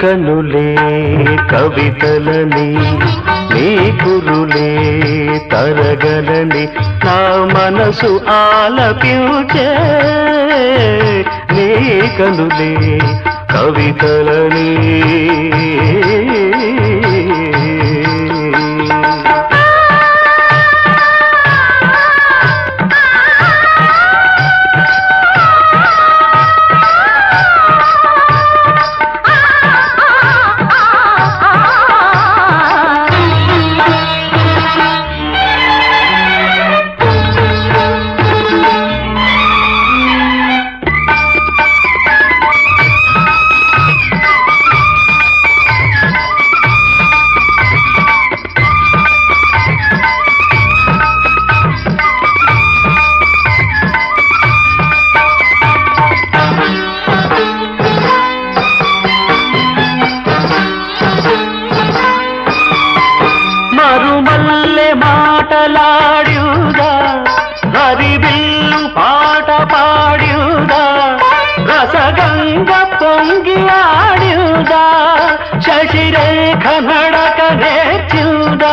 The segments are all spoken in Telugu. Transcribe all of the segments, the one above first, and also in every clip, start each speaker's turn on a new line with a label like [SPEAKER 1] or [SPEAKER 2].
[SPEAKER 1] కనులే కవితలని నీ కురులే తరగలని నా మనసు ఆలపించే నీ కనులే కవితలని మరుమల్లె మాటలాడ్యుదా హరివిల్లు పాట పాడ్యుదా రసగంగ పొంగి ఆడ్యుదా శశిరేఖ నడక నేర్చుదా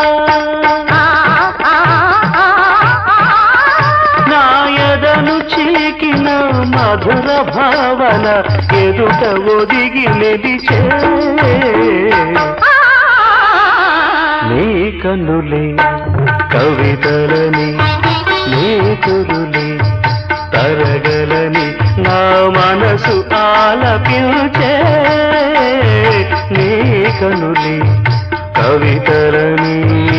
[SPEAKER 1] నాయదను చీకిన మధుర భావన ఎదుట ఒదిగి నిలిచే నీ కన్నులే కవితలని నీ కురులే తరగలని నా మనసు ఆలపించే నీ కనులే కవితలని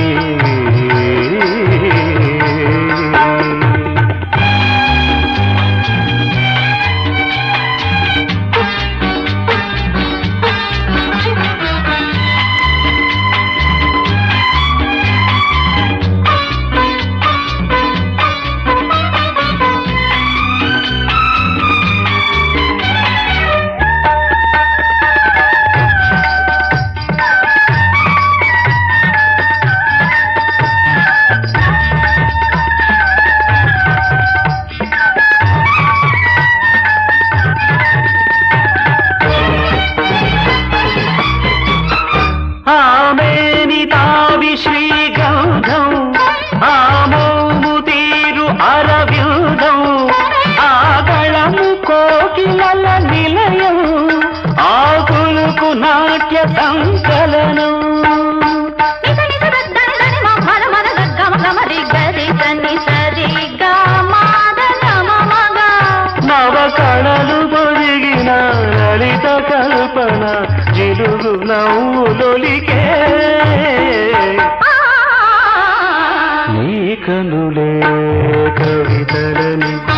[SPEAKER 1] ఆమెని తావి శ్రీగంధం ఆమోము తీరు అరవ్యూధం ఆగళము కోకిలల నిలయం ఆకులుకు నాట్య సంకలనం నవ కళలు పొదిగిన లలిత కల్పన జిలుగు నవ్వులొలికే నీ కనులే కవితలని